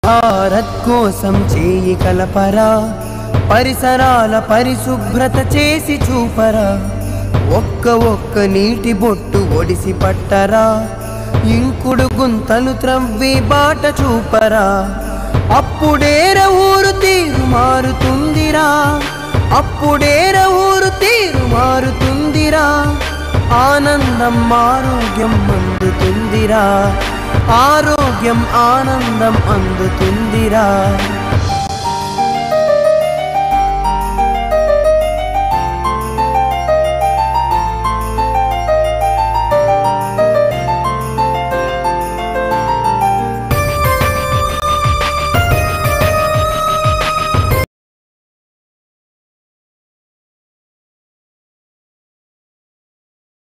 భారత్ కోసం చేయి కలపరా పరిసరాల పరిశుభ్రత చేసి చూపరా ఒక్క ఒక్క నీటి బొట్టు ఒడిసి పట్టరా ఇంకుడు గుంతలు త్రవ్వి బాట చూపరా అప్పుడేర ఊరు తీరు మారుతుందిరా అప్పుడేర ఊరు తీరు మారుతుందిరా ఆనందం ఆరోగ్యం అందుతుందిరా ఆరోగ్యం ఆనందం అందుతుందిరా